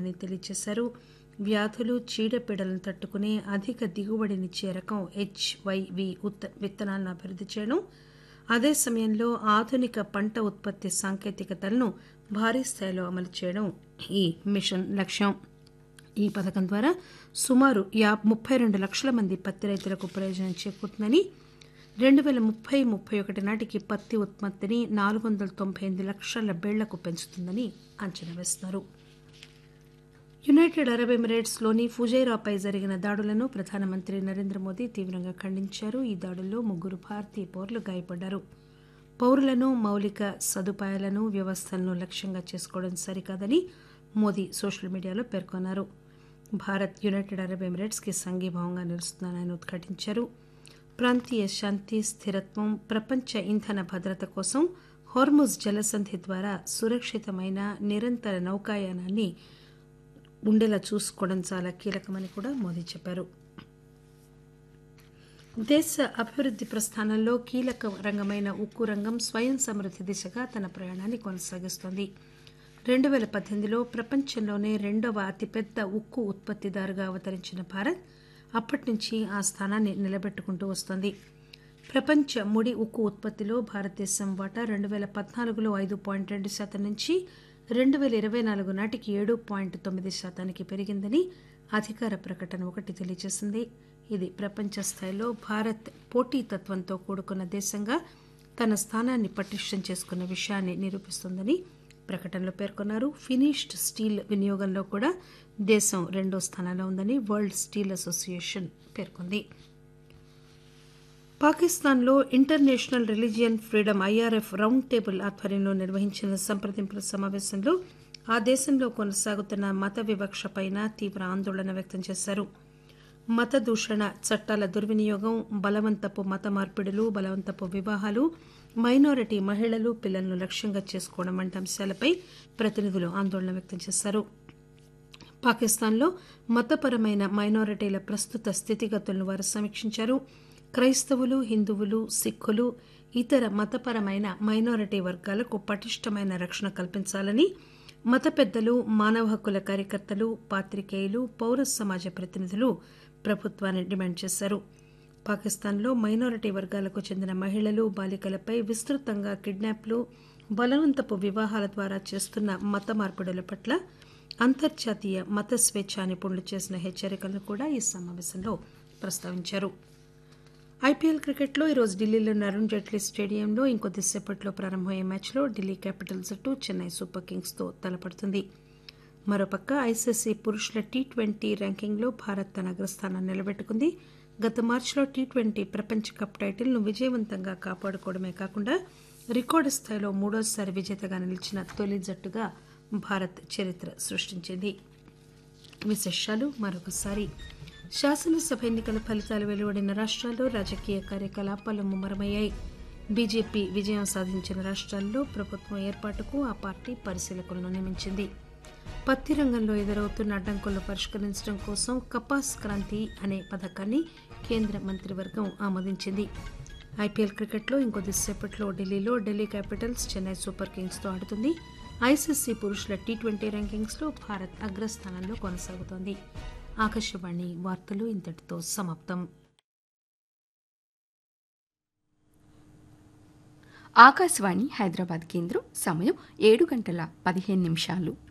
ఉందని తెలియజేశారు వ్యాధులు చీడపీడలను తట్టుకునే అధిక దిగుబడినిచ్చే రకం హెచ్వైవి ఉత్త విత్తనాలను అభివృద్ధి చేయడం అదే సమయంలో ఆధునిక పంట ఉత్పత్తి సాంకేతికతలను భారీ స్థాయిలో అమలు చేయడం ఈ మిషన్ లక్ష్యం ఈ పథకం ద్వారా సుమారు యా ముప్పై రెండు లక్షల మంది పత్తి రైతులకు ప్రయోజనం చేకూరుతుందని రెండు పేల ముప్పై ముప్పై ఒకటి నాటికి పత్తి ఉత్పత్తిని నాలుగు వందల తొంభై ఎనిమిది లక్షల బేళ్లకు పెంచుతుందని అంచనా వేస్తున్నారు యునైటెడ్ అరబ్ ఎమిరేట్స్లోని ఫుజైరాపై జరిగిన దాడులను ప్రధానమంత్రి నరేంద్ర మోదీ తీవ్రంగా ఖండించారు ఈ దాడుల్లో ముగ్గురు భారతీయ పౌరులు గాయపడ్డారు పౌరులను మౌలిక సదుపాయాలను వ్యవస్థలను లక్ష్యంగా చేసుకోవడం సరికాదని మోదీ సోషల్ మీడియాలో పేర్కొన్నారు భారత్ యునైటెడ్ అరబ్ ఎమిరేట్స్కి సంఘీభావంగా నిలుస్తుందని ఆయన ఉద్ఘాటించారు ప్రాంతీయ శాంతి స్థిరత్వం ప్రపంచ ఇంధన భద్రత కోసం హార్ముజ్ జలసంధి ద్వారా సురక్షితమైన నిరంతర నౌకాయానాన్ని ఉండేలా చూసుకోవడం చాలా కీలకమని కూడా మోదీ చెప్పారు దేశ అభివృద్ధి ప్రస్థానంలో కీలక రంగమైన ఉక్కు రంగం స్వయం సమృద్ధి దిశగా తన ప్రయాణాన్ని కొనసాగిస్తోంది రెండు పేల పద్దెనిమిదిలో ప్రపంచంలోనే రెండవ అతిపెద్ద ఉక్కు ఉత్పత్తిదారుగా అవతరించిన భారత్ అప్పటి నుంచి ఆ స్థానాన్ని నిలబెట్టుకుంటూ వస్తోంది ప్రపంచ ముడి ఉక్కు ఉత్పత్తిలో భారతదేశం వాటా రెండు పేల పద్నాలుగులో ఐదు పాయింట్ రెండు శాతం నుంచి రెండు పేల ఇరవై నాలుగు నాటికి ఏడు పాయింట్ తొమ్మిది శాతానికి పెరిగిందని అధికార ప్రకటన ఒకటి తెలియజేసింది ఇది ప్రపంచ స్థాయిలో భారత్ పోటీతత్వంతో కూడుకున్న దేశంగా తన స్థానాన్ని పటిష్టం చేసుకున్న విషయాన్ని నిరూపిస్తోందని ప్రకటనలో పేర్కొన్నారు ఫినిష్డ్ స్టీల్ వినియోగంలో కూడా దేశం రెండో స్థానంలో ఉందని వరల్డ్ స్టీల్ అసోసియేషన్ పేర్కొంది పాకిస్తాన్లో international religion freedom IRF round table ఆధ్వర్యంలో నిర్వహించిన సంప్రదింపుల సమావేశంలో ఆ దేశంలో కొనసాగుతున్న మత వివక్షపైన తీవ్ర ఆందోళన వ్యక్తం చేశారు మత దూషణ చట్టాల దుర్వినియోగం బలవంతపు మత మార్పిడులు బలవంతపు వివాహాలు మైనారిటీ మహిళలు పిల్లలను లక్ష్యంగా చేసుకోవడం వంటి అంశాలపై ప్రతినిధులు ఆందోళన వ్యక్తం చేశారు పాకిస్తాన్లో మతపరమైన మైనారిటీల ప్రస్తుత స్థితిగతులను వారు సమీక్షించారు క్రైస్తవులు హిందువులు సిక్కులు ఇతర మతపరమైన మైనారిటీ వర్గాలకు పటిష్టమైన రక్షణ కల్పించాలని మత పెద్దలు మానవ హక్కుల కార్యకర్తలు పాత్రికేయులు పౌర సమాజ ప్రతినిధులు ప్రభుత్వాన్ని డిమాండ్ చేశారు పాకిస్తాన్లో మైనారిటీ వర్గాలకు చెందిన మహిళలు బాలికలపై విస్తృతంగా కిడ్నాప్లు బలవంతపు వివాహాల ద్వారా చేస్తున్న మత మార్పిడుల పట్ల అంతర్జాతీయ మత స్వేచ్ఛ నిపుణులు చేసిన హెచ్చరికలను కూడా ఈ సమావేశంలో ప్రస్తావించారు ఐపీఎల్ క్రికెట్లో ఈరోజు ఢిల్లీలోని అరుణ్ జైట్లీ స్టేడియంలో ఇంకొద్దిసేపట్లో ప్రారంభమయ్యే మ్యాచ్లో ఢిల్లీ క్యాపిటల్స్ జట్టు చెన్నై సూపర్ కింగ్స్తో తలపడుతుంది మరోపక్క ఐసీసీ పురుషుల టీ ట్వంటీ ర్యాంకింగ్లో భారత్ తన అగ్రస్థానాన్ని నిలబెట్టుకుంది గత మార్చిలో టీ ట్వంటీ ప్రపంచ కప్ టైటిల్ను విజయవంతంగా కాపాడుకోవడమే కాకుండా రికార్డు స్థాయిలో మూడోసారి విజేతగా నిలిచిన తొలి జట్టుగా భారత్ చరిత్ర సృష్టించింది విశేషాలు మరొకసారి శాసనసభ ఎన్నికల ఫలితాలు వెలువడిన రాష్ట్రాల్లో రాజకీయ కార్యకలాపాలు ముమ్మరమయ్యాయి బీజేపీ విజయం సాధించిన రాష్ట్రాల్లో ప్రభుత్వం ఏర్పాటుకు ఆ పార్టీ పరిశీలకులను నియమించింది పత్తి రంగంలో ఎదురవుతున్న అడ్డంకులను పరిష్కరించడం కోసం కపాస్ క్రాంతి అనే పథకాన్ని కేంద్ర మంత్రివర్గం ఆమోదించింది ఐపీఎల్ క్రికెట్లో ఇంకొద్దిసేపట్లో ఢిల్లీలో ఢిల్లీ క్యాపిటల్స్ చెన్నై సూపర్ కింగ్స్తో ఆడుతుంది ఐసీసీ పురుషుల టీ ట్వంటీ ర్యాంకింగ్స్లో భారత్ అగ్రస్థానంలో కొనసాగుతోంది ఆకాశవాణి వార్తలు ఇంతటితో సమాప్తం ఆకాశవాణి హైదరాబాద్ కేంద్రం సమయం ఏడు గంటల పదిహేను నిమిషాలు